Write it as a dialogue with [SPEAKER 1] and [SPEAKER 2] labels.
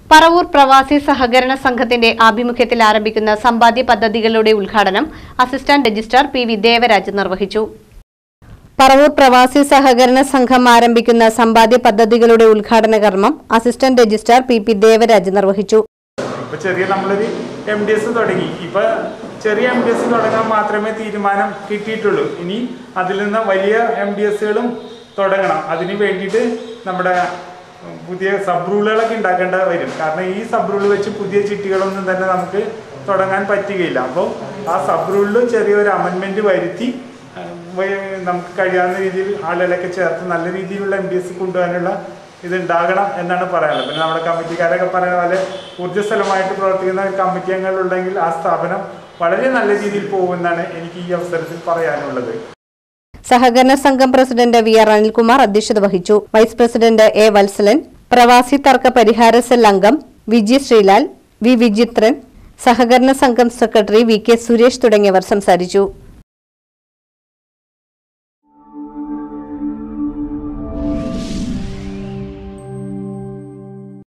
[SPEAKER 1] പറവൂർ പ്രവാസി സഹകരണ സംഘത്തിന്റെ ആഭിമുഖ്യത്തിൽ ആരംഭിക്കുന്ന സമ്പാദ്യ പദ്ധതികളുടെ ഉദ്ഘാടനം assistant registrar P V Devaraj നിർവഹിച്ചു പറവൂർ പ്രവാസി സഹകരണ സംഘം ആരംഭിക്കുന്ന സമ്പാദ്യ പദ്ധതികളുടെ ഉദ്ഘാടന കർമ്മം assistant registrar P P Devaraj നിർവഹിച്ചു
[SPEAKER 2] ഇപ്പൊ ചെറിയ നമ്മളൊരു എം ഡി എസ് തുടങ്ങി ഇപ്പൊ ചെറിയ എം ഡി എസ് തുടങ്ങാൻ മാത്രമേ തീരുമാനം കിട്ടിയിട്ടുള്ളൂ ഇനി അതിൽ നിന്ന് വലിയ എം ഡി എസുകളും തുടങ്ങണം അതിന് വേണ്ടിയിട്ട് നമ്മുടെ പുതിയ സബ് റൂളുകളൊക്കെ ഉണ്ടാക്കേണ്ട വരും കാരണം ഈ സബ് റൂൾ വെച്ച് പുതിയ ചിട്ടികളൊന്നും തന്നെ നമുക്ക് തുടങ്ങാൻ പറ്റുകയില്ല അപ്പോൾ ആ സബ് റൂളിൽ ചെറിയൊരു അമെൻമെന്റ് വരുത്തി ആ, വ- നമുക്ക് കഴിയാവുന്ന രീതിയിൽ ആളുകളൊക്കെ ചേർത്ത് നല്ല രീതിയിലുള്ള എം ഡി എസ് കൊണ്ടുപോകാനുള്ള ഇത് ഉണ്ടാകണം എന്നാണ് പറയാനുള്ളത് പിന്നെ നമ്മുടെ കമ്മിറ്റിക്കാരൊക്കെ പറയുന്ന പോലെ ഊർജ്ജസ്വലമായിട്ട് പ്രവർത്തിക്കുന്ന ഒരു കമ്മിറ്റി അംഗങ്ങളുണ്ടെങ്കിൽ ആ സ്ഥാപനം വളരെ നല്ല രീതിയിൽ പോകുമെന്നാണ് എനിക്ക് ഈ അവസരത്തിൽ പറയാനുള്ളത്
[SPEAKER 1] സഹകരണ സംഘം പ്രസിഡന്റ് വി ആർ അനിൽകുമാർ അധ്യക്ഷത വഹിച്ചു വൈസ് പ്രസിഡന്റ് എ വത്സലൻ പ്രവാസി തർക്ക പരിഹാര സെൽ അംഗം വിജി ശ്രീലാൽ വി വിജിത്രൻ സഹകരണ സംഘം സെക്രട്ടറി വി കെ സുരേഷ് തുടങ്ങിയവർ സംസാരിച്ചു